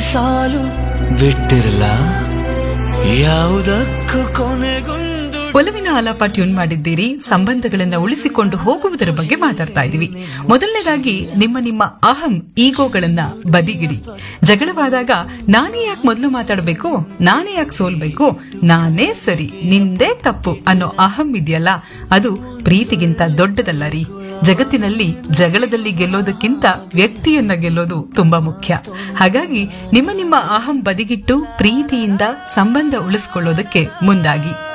ಸಾಲು ಬಿಟ್ಟಿರಲ್ಲ ಯಾವುದಕ್ಕೂ ಕೊನೆಗೊಂದು ಒಲವಿನ ಆಲಾಪ ಟ್ಯೂನ್ ಮಾಡಿದ್ದೀರಿ ಸಂಬಂಧಗಳನ್ನ ಉಳಿಸಿಕೊಂಡು ಹೋಗುವುದರ ಬಗ್ಗೆ ಮಾತಾಡ್ತಾ ಇದೀವಿ ಮೊದಲನೇದಾಗಿ ನಿಮ್ಮ ನಿಮ್ಮ ಅಹಂ ಈಗೋಗಳನ್ನ ಬದಿಗಿಡಿ ಜಗಳವಾದಾಗ ನಾನೇ ಯಾಕೆ ಮೊದಲು ಮಾತಾಡಬೇಕು ನಾನೇ ಯಾಕೆ ಸೋಲ್ಬೇಕು ನಾನೇ ಸರಿ ನಿಂದೇ ತಪ್ಪು ಅನ್ನೋ ಅಹಂ ಇದೆಯಲ್ಲ ಅದು ಪ್ರೀತಿಗಿಂತ ದೊಡ್ಡದಲ್ಲ ರೀ ಜಗತ್ತಿನಲ್ಲಿ ಜಗಳದಲ್ಲಿ ಗೆಲ್ಲೋದಕ್ಕಿಂತ ವ್ಯಕ್ತಿಯನ್ನ ಗೆಲ್ಲೋದು ತುಂಬಾ ಮುಖ್ಯ ಹಾಗಾಗಿ ನಿಮ್ಮ ನಿಮ್ಮ ಅಹಂ ಬದಿಗಿಟ್ಟು ಪ್ರೀತಿಯಿಂದ ಸಂಬಂಧ ಉಳಿಸ್ಕೊಳ್ಳೋದಕ್ಕೆ ಮುಂದಾಗಿ